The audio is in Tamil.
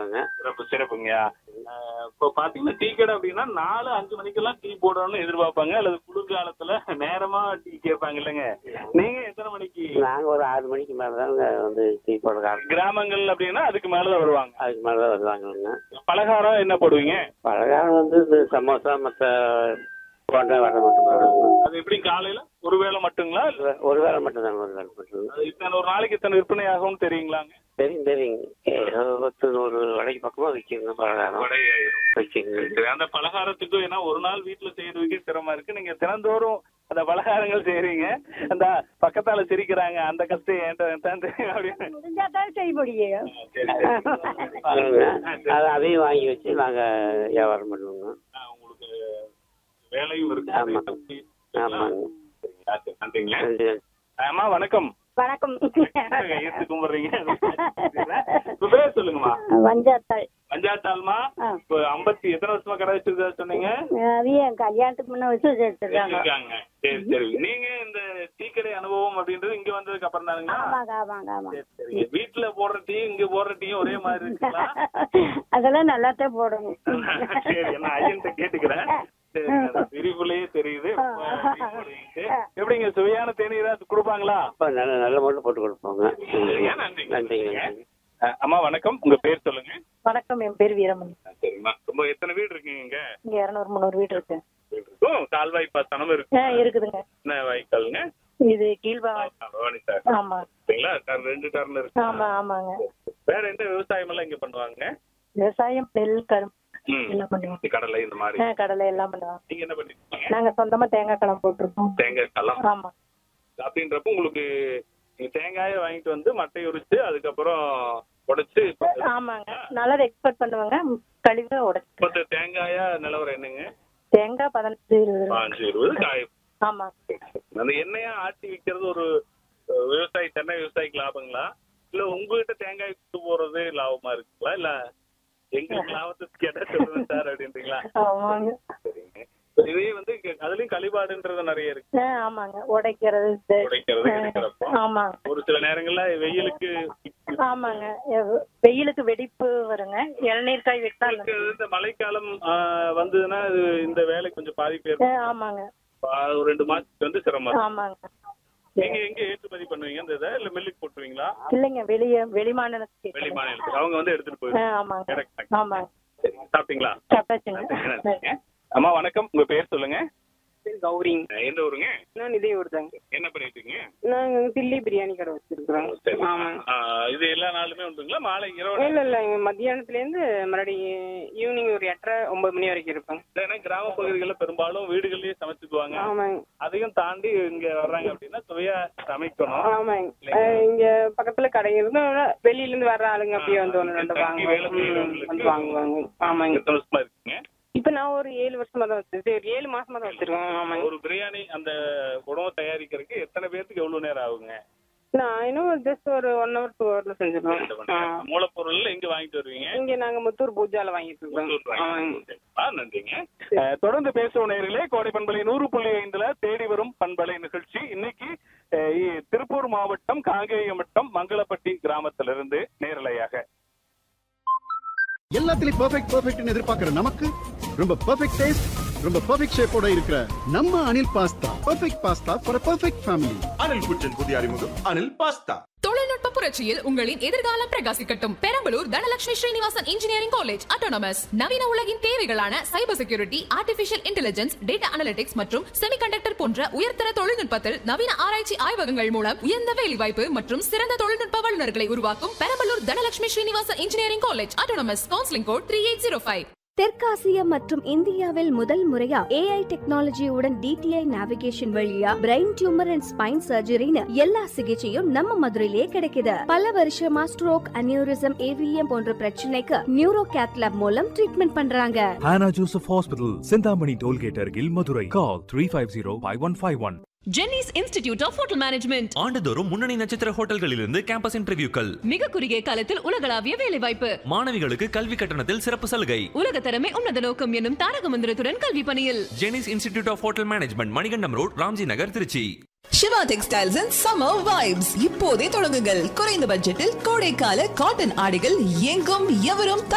கொடுப்பாங்க சிறப்பு சிறப்புங்கய்யா அஹ் இப்போ பாத்தீங்கன்னா டீ கடை அப்படின்னா நாலு அஞ்சு மணிக்கெல்லாம் டீ போடணும்னு எதிர்பார்ப்பாங்க அல்லது குளிர்காலத்துல நேரமா டீ கேட்பாங்க இல்லைங்க நீங்க எத்தனை மணிக்கு நாங்க ஒரு ஆறு மணிக்கு மேல தாங்க வந்து டீ போட காரணம் கிராமங்கள் அப்படின்னா அதுக்கு மேலதான் வருவாங்க அதுக்கு மேல தான் வருவாங்க பலகாரம் என்ன போடுவீங்க பலகாரம் வந்து இந்த சமோசா மற்ற போண்டா வடை மட்டும் போடுவாங்க அது எப்படி காலையில ஒரு வேளை மட்டுங்களா இல்ல ஒரு வேளை மட்டும் தாங்க ஒரு வேளை மட்டும் அது இத்தனை ஒரு நாளைக்கு இத்தனை விற்பனை ஆகும்னு தெரியுங்களாங்க தெரியும் தெரியுங்க ஏதோ பத்து நூறு வடைக்கு பக்கமா விற்கிங்க பலகாரம் வச்சுங்க சரி, அந்த பலகாரத்துக்கும் ஏன்னா ஒரு நாள் வீட்டுல செய்யறதுக்கே சிரமமா இருக்கு நீங்க தினந்தோறும் அந்த பலகாரங்கள் செய்யறீங்க அந்த பக்கத்தால சிரிக்கிறாங்க அந்த கஷ்டம் என்கிட்ட தான் தெரியும் அப்படின்னு முடிஞ்சாதான் செய்ய முடியும் சரி, சரி. வாங்குங்க அது அதையும் வாங்கி வச்சு நாங்க வியாபாரம் பண்ணுவோங்க ஆ, உங்களுக்கு வேலையும் இருக்கு ஆமா. ஆமாங்க சரிங்களா, சரி, நன்றிங்க நன்றி. அம்மா வணக்கம் வணக்கம் கையெழுத்து கும்பிடுறீங்க உங்க பேர் சொல்லுங்கம்மா வஞ்சாத்தாள் பஞ்சாயத்தால்மா ஆ. இப்போ ஐம்பத்தி எத்தனை வருஷமா கடை வச்சிருக்கா சொன்னீங்க அது என் கல்யாணத்துக்கு முன்ன வச்சு வச்சிருக்காங்க இருக்காங்க சரி சரி நீங்க இந்த டீ கடை அனுபவம் அப்படின்றது இங்க வந்ததுக்கு அப்புறம் தானுங்களா ஆமாங்க ஆமாங்க ஆமாங்க சரி சரிங்க வீட்டுல போடுற டீ இங்க போடுற டீயும் ஒரே மாதிரி இருக்குங்களா அதெல்லாம் நல்லாத்தான் போடணும் சரி நான் ஐயன்ட்ட கேட்டுக்கிறேன் சரி, அந்த விரிவுலயே தெரியுது ரொம்ப டீ போடுவீங்க. எப்படிங்க சுவையான தேநீரா கொடுப்பாங்களா அப்ப நல்ல நல்ல மட்டும் போட்டு கொடுப்போங்க சரிங்க, நன்றிங்க. நன்றிங்க நன்றிங்க அஹ், அம்மா வணக்கம் உங்க பேர் சொல்லுங்க வணக்கம் என் பேர் வீரமணி சரிம்மா ரொம்ப எத்தனை வீடு இருக்குங்க இங்க இங்க இருநூறு முந்நூறு வீடு இருக்கு வீடு இருக்கும் கால்வாய் பாசனம் இருக்கு ஆ இருக்குதுங்க என்ன வாய்க்காலுங்க இது கீழ்பாவம் பவானி சார் ஆமா சரிங்களா டர்ன் ரெண்டு டர்ன் இருக்கு ஆமா ஆமாங்க வேற எந்த விவசாயம் எல்லாம் இங்க பண்ணுவாங்க விவசாயம் நெல் கரும்பு ம். எல்லாம் பண்ணுவோம் இந்த கடலை இந்த மாதிரி ஆ, கடலை எல்லாம் பண்ணுவோம் நீங்க என்ன பண்ணிருக்கீங்க நாங்க சொந்தமா தேங்காய் கலம் போட்டிருக்கோம் தேங்காய் கல்லாம் ஆமா அப்படின்றப்ப உங்களுக்கு நீங்க தேங்காயை வாங்கிட்டு வந்து மட்டை உரிச்சு அதுக்கப்புறம் உடைச்சு ஆமாங்க நல்லா எக்ஸ்போர்ட் பண்ணுவாங்க கழிவு உடைச்சு இப்ப தேங்காயா நிலவரம் என்னங்க தேங்காய் பதினஞ்சு இருபது ரூபா. பாஞ்சு இருபது காயம் ஆமா அந்த எண்ணெயா ஆட்டி விற்கிறது ஒரு அஹ், விவசாயி தென்னை விவசாயிக்கு லாபங்களா இல்ல உங்ககிட்ட தேங்காய் விட்டு போறது லாபமா இருக்குங்களா இல்ல எங்களுக்கு லாபத்துக்கு கேட்டா சொல்லுங்க சார் அப்படின்றீங்களா ஆமாங்க சரிங்க இப்ப இதே வந்து இங்க அதுலயும் கழிபாடுன்றது நிறைய இருக்கு ஆ, ஆமாங்க உடைக்கிறது இது. உடைக்கிறது எடுக்கிறப்போ ஆமா ஒரு சில நேரங்கள்ல வெயிலுக்கு ஆமாங்க எவ்- வெயிலுக்கு வெடிப்பு வருங்க இளநீர் காய் வெட்டா உங்களுக்கு இந்த மழைக்காலம் ஆஹ், வந்ததுன்னா இது இந்த வேலை கொஞ்சம் பாதிப்பு ஆ, ஏற்படும் ஆமாங்க ஒரு ரெண்டு மாசத்துக்கு வந்து சிரமம் இருக்கும். ஆமாங்க நீங்க எங்க ஏற்றுமதி பண்ணுவீங்க இந்த இதை இல்ல மில்லுக்கு போட்டுருவீங்களா இல்லைங்க வெளிய வெளி மாநிலத்துக்கு வெளி மாநிலத்துக்கு அவங்க வந்து எடுத்துட்டு ஆ, போயிருவாங்க ஆமாங்க Correct. ஆமாங்க சரிங்க. சாப்பிட்டீங்களா சாப்பிட்டாச்சுங்க நன்றிங்க. அம்மா வணக்கம் உங்க பேர் சொல்லுங்க கௌரிங் அஹ், எந்த ஊருங்க நான் இதே ஊர் தாங்க என்ன பண்ணிட்டு இருக்கீங்க நாங்க தில்லி பிரியாணி கடை வச்சிருக்கிறோம் சரி. ஆமாங்க ஆஹ், இது எல்லா நாளுமே உண்டுங்களா மாலை இரவு இல்ல இல்ல இங்க மத்தியானத்துல இருந்து மறுபடியும் ஈவினிங் ஒரு எட்டரை ஒன்பது மணி வரைக்கும் இருப்பேங்க ஏன்னா கிராம பகுதிகளில் பெரும்பாலும் வீடுகள்லயே சமைச்சுக்குவாங்க ஆமாங்க அதையும் தாண்டி இங்க வர்றாங்க அப்படின்னா சுவையா சமைக்கணும் ஆமாங்க அஹ் இங்க பக்கத்துல கடை இருந்து வெளியில இருந்து வர்ற ஆளுங்க அப்படியே வந்து ஒன்று ரெண்டு தங்கி வேலை வாங்குவாங்க ம், செய்யறவங்களுக்கு வந்து வாங்குவாங்க ஆமாங்க எத்தனை வருஷமா இருக்குங்க இப்ப நான் ஒரு ஏழு வருஷமா தான் வச்சிருக்கேன் ஒரு ஏழு மாசமா தான் வச்சிருக்கேன் ஆமாங்க ஒரு பிரியாணி அந்த உணவு தயாரிக்கிறதுக்கு எத்தனை பேருக்கு எவ்வளவு நேரம் ஆகுங்க நான் இன்னும் ஜஸ்ட் ஒரு ஒன் ஹவர் டூ ஹவர்ல ரெண்டு மணி செஞ்சிருவேன் ஆ. நேரம். மூலப்பொருள் எங்க வாங்கிட்டு வருவீங்க இங்க நாங்க முத்தூர் பூஜால வாங்கிட்டு இருக்கோம் முத்தூர் ஆமாங்க வாங்கிட்டு ஆ, நன்றிங்க அஹ், தொடர்ந்து பேசும் நேர்களே கோடை பண்பலை நூறு புள்ளி ஐந்துல தேடி வரும் பண்பலை நிகழ்ச்சி இன்னைக்கு அஹ், இ- திருப்பூர் மாவட்டம் காங்கேயம் வட்டம் மங்களப்பட்டி கிராமத்திலிருந்து நேரலையாக எல்லாத்துலயும் பெர்ஃபெக்ட் பெர்ஃபெக்ட்னு எதிர்பார்க்கிற நமக்கு ரொம்ப பெர்ஃபெக்ட் டேஸ்ட் ரொம்ப பெர்ஃபெக்ட் ஷேப்போட இருக்கிற நம்ம Anil pasta perfect pasta for perfect family Anil குச்சன் புதிய அறிமுகம் அனில் பாஸ்தா தொழில்நுட்ப புரட்சியில் உங்களின் எதிர்காலம் பிரகாசிக்கட்டும் Perambalur Dhanalakshmi Srinivasan engineering college autonomous நவீன உலகின் தேவைகளான cyber security artificial intelligence data analytics மற்றும் செமிகண்டக்டர் போன்ற உயர்தர தொழில்நுட்பத்தில் நவீன ஆராய்ச்சி ஆய்வகங்கள் மூலம் உயர்ந்த வேலைவாய்ப்பு மற்றும் சிறந்த தொழில்நுட்ப வல்லுநர்களை உருவாக்கும் Perambalur Dhanalakshmi Srinivasan engineering college autonomous counselling code three eight zero five தெற்காசிய மற்றும் இந்தியாவில் முதல் முறையா ஏஐ டெக்னாலஜியுடன் டிடிஐ நேவிகேஷன் வழியா பிரெயின் டியூமர் அண்ட் ஸ்பைன் சர்ஜரின்னு எல்லா சிகிச்சையும் நம்ம மதுரையிலே கிடைக்குது பல வருஷமா ஸ்ட்ரோக் அனியூரிசம் ஏவிஎம் போன்ற பிரச்சனைக்கு நியூரோ கேத்லாப் மூலம் ட்ரீட்மெண்ட் பண்றாங்க Hannah Joseph Hospital, Sindhamani Tollgate Argil, Madurai. Call 350-5151. Jenneys institute of hotel management ஆண்டுதோறும் முன்னணி நட்சத்திர ஹோட்டல்களிலிருந்து கேம்பஸ் இன்டர்வியூக்கள் மிக குறுகிய காலத்தில் உலகளாவிய வேலைவாய்ப்பு மாணவிகளுக்கு கல்வி கட்டணத்தில் சிறப்பு சலுகை உலக தரமே உன்னத நோக்கம் என்னும் தாரக மந்திரத்துடன் கல்வி பணியில் Jenneys institute of hotel management Manikandam road Ramji Nagar Trichy Siva textiles and summer vibes இப்போதே தொடங்குங்கள் குறைந்த பட்ஜெட்டில் கோடைக்கால காட்டன் ஆடைகள் எங்கும் எவரும்